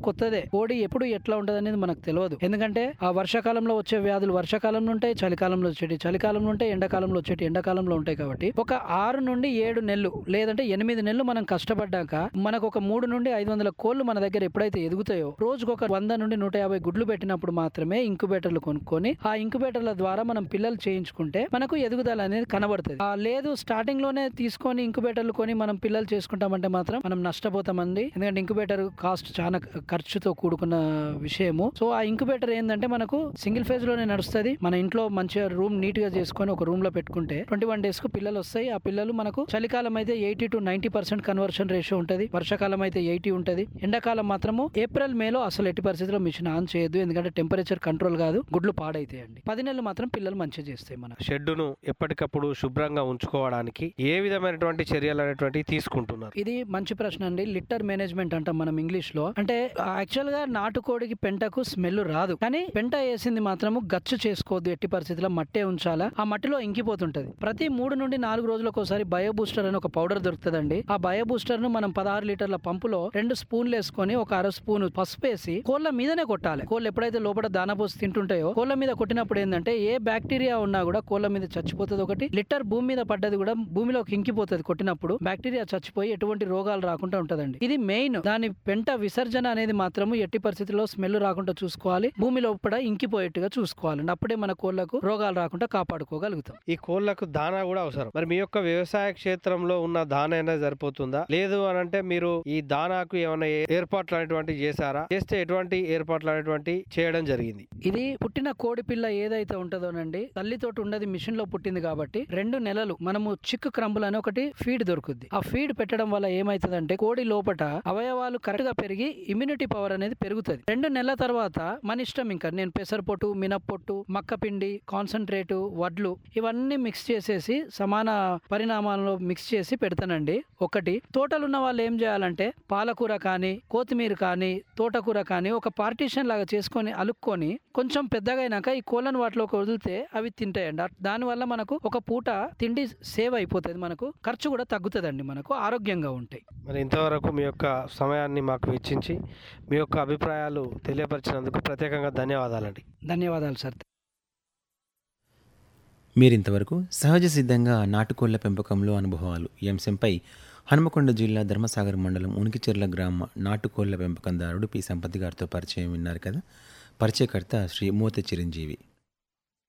కొత్తదే కోడి ఎప్పుడు ఎట్లా ఉంటది అనేది మనకు తెలియదు ఎందుకంటే ఆ వర్షాకాలంలో వచ్చే వ్యాధులు వర్షాకాలంలో ఉంటాయి చలికాలంలో వచ్చేటి చలికాలంలో ఉంటాయి ఎండాకాలంలో వచ్చేటి ఎండాకాలంలో ఉంటాయి కాబట్టి ఒక ఆరు నుండి ఏడు నెలలు లేదంటే ఎనిమిది నెలలు మనం కష్టపడ్డాక మనకు ఒక మూడు నుండి ఐదు వందల కోళ్లు మన దగ్గర ఎప్పుడైతే ఎదుగుతాయో రోజుకు ఒక వంద నుండి నూట యాభై గుడ్లు పెట్టినప్పుడు మాత్రమే ఇంక్యుబేటర్లు కొనుక్కొని ఆ ఇంక్యుబేటర్ల ద్వారా మనం పిల్లలు చేయించుకుంటే మనకు ఎదుగుదల అనేది కనబడుతుంది ఆ లేదు స్టార్టింగ్ లోనే తీసుకొని ఇంక్యుబేటర్లు కొని మనం పిల్లలు చేసుకుంటామంటే మాత్రం మనం నష్టపోతామండి ఎందుకంటే ఇంక్యుబేటర్ కాస్ట్ చాలా ఖర్చుతో కూడుకున్న విషయము సో ఆ ఇంక్యుబేటర్ ఏంటంటే మనకు సింగిల్ ఫేజ్ లోనే నడుస్తుంది మన ఇంట్లో మంచిగా రూమ్ నీట్ గా చేసుకొని ఒక రూమ్ లో పెట్టుకుంటే ట్వంటీ వన్ డేస్ కు పిల్లలు వస్తాయి ఆ పిల్లలు మనకు చలికాలం అయితే eighty to ninety percent conversion ratio ఉంటది వర్షాకాలం అయితే ఎయిటీ ఉంటది ఎండాకాలం మాత్రము ఏప్రిల్ మేలో అసలు ఎట్టి పరిస్థితిలో మిషన్ ఆన్ చేయొద్దు ఎందుకంటే టెంపరేచర్ కంట్రోల్ కాదు గుడ్లు పాడైతాయండి పది నెలలు మాత్రం పిల్లలు మంచిగా చేస్తాయి మనకు షెడ్డును ఎప్పటికప్పుడు శుభ్రంగా ఉంచుకోవడానికి ఏ విధమైనటువంటి చర్యలు అనేటువంటివి తీసుకుంటున్నారు ఇది మంచి ప్రశ్న అండి లిట్టర్ మేనేజ్మెంట్ అంటాం మనం ఇంగ్లీష్ లో అంటే యాక్చువల్ గా నాటుకోడికి పెంటకు స్మెల్ రాదు కానీ పెంట వేసింది మాత్రము గచ్చు చేసుకోవద్దు ఎట్టి పరిస్థితిలో మట్టే ఉంచాలా ఆ మట్టిలో ఇంకిపోతుంటది ప్రతి మూడు నుండి నాలుగు రోజులకు ఒకసారి బయో బూస్టర్ అని ఒక పౌడర్ దొరుకుతుందండి ఆ బయో బూస్టర్ ను మనం పదహారు లీటర్ల పంపులో రెండు స్పూన్లు వేసుకొని ఒక అర స్పూన్ పసుపు వేసి కోళ్ళ మీదనే కొట్టాలి కోళ్ళు ఎప్పుడైతే లోపల దానా పోసి తింటుంటాయో కోళ్ళ మీద కొట్టినప్పుడు ఏంటంటే ఏ బ్యాక్టీరియా ఉన్నా కూడా కోళ్ళ మీద చచ్చిపోతుంది ఒకటి లిటర్ భూమి మీద పడ్డది కూడా భూమిలోకి ఇంకిపోతుంది కొట్టినప్పుడు బ్యాక్టీరియా చచ్చిపోయి ఎటువంటి రోగాలు రాకుండా ఉంటదండి ఇది మెయిన్ దాని పెంట విసర్జన అనేది మాత్రము ఎట్టి పరిస్థితుల్లో స్మెల్ రాకుండా చూసుకోవాలి భూమి లోపల ఇంకిపోయేట్టుగా చూసుకోవాలండి అప్పుడే మన కోళ్ళకు రోగాలు రాకుండా కాపాడుకోగలుగుతాం ఈ కోళ్లకు దానా కూడా అవసరం మరి మీ యొక్క వ్యవసాయ క్షేత్రంలో ఉన్న దానా అయినా సరిపోతుందా లేదు అని అంటే మీరు ఈ దానాకు ఏమైనా ఏ- ఏర్పాట్లు అనేటువంటివి చేశారా చేస్తే ఎటువంటి ఏర్పాట్లు అనేటువంటి చేయడం జరిగింది ఇది పుట్టిన కోడి పిల్ల ఏదైతే ఉంటుందోనండి తల్లితోటి ఉండదు మిషన్ లో పుట్టింది కాబట్టి రెండు నెలలు మనము చిక్కు క్రంబుల్ అని ఒకటి ఫీడ్ దొరుకుద్ది ఆ ఫీడ్ పెట్టడం వల్ల ఏమైతుందంటే కోడి లోపట అవయవాలు కరెక్ట్ గా పెరిగి ఇమ్యూనిటీ పవర్ అనేది పెరుగుతుంది రెండు నెలల తర్వాత మన ఇష్టం ఇంకా నేను పెసరపొట్టు మినప్పొట్టు మక్క పిండి కాన్సన్ట్రేట్ వడ్లు ఇవన్నీ మిక్స్ చేసేసి సమాన పరిణామాలలో మిక్స్ చేసి పెడతానండి ఒకటి తోటలు ఉన్న వాళ్ళు ఏం చేయాలంటే పాలకూర కానీ కొత్తిమీర కానీ తోటకూర కానీ ఒక పార్టీషన్ లాగా చేసుకొని అలుక్కొని కొంచెం పెద్దగా అయినాక ఈ కోళ్ళను వాటిలోకి వదిలితే అవి తింటాయండి అట్- దానివల్ల మనకు ఒక పూట తిండి సేవ్ అయిపోతుంది మనకు ఖర్చు కూడా తగ్గుతుందండి మనకు ఆరోగ్యంగా ఉంటాయి మరి ఇంతవరకు మీ యొక్క సమయాన్ని మాకు వెచ్చించి మీ యొక్క అభిప్రాయాలు తెలియపరిచినందుకు ప్రత్యేకంగా ధన్యవాదాలండి ధన్యవాదాలు సార్ మీరింతవరకు సహజ సిద్ధంగా నాటుకోళ్ల పెంపకంలో అనుభవాలు ఈ అంశంపై హనుమకొండ జిల్లా ధర్మసాగర్ మండలం ఉనికిచెర్ల గ్రామ నాటుకోళ్ల పెంపకందారుడు పి సంపతి గారితో పరిచయం విన్నారు కదా పరిచయకర్త శ్రీ మూత చిరంజీవి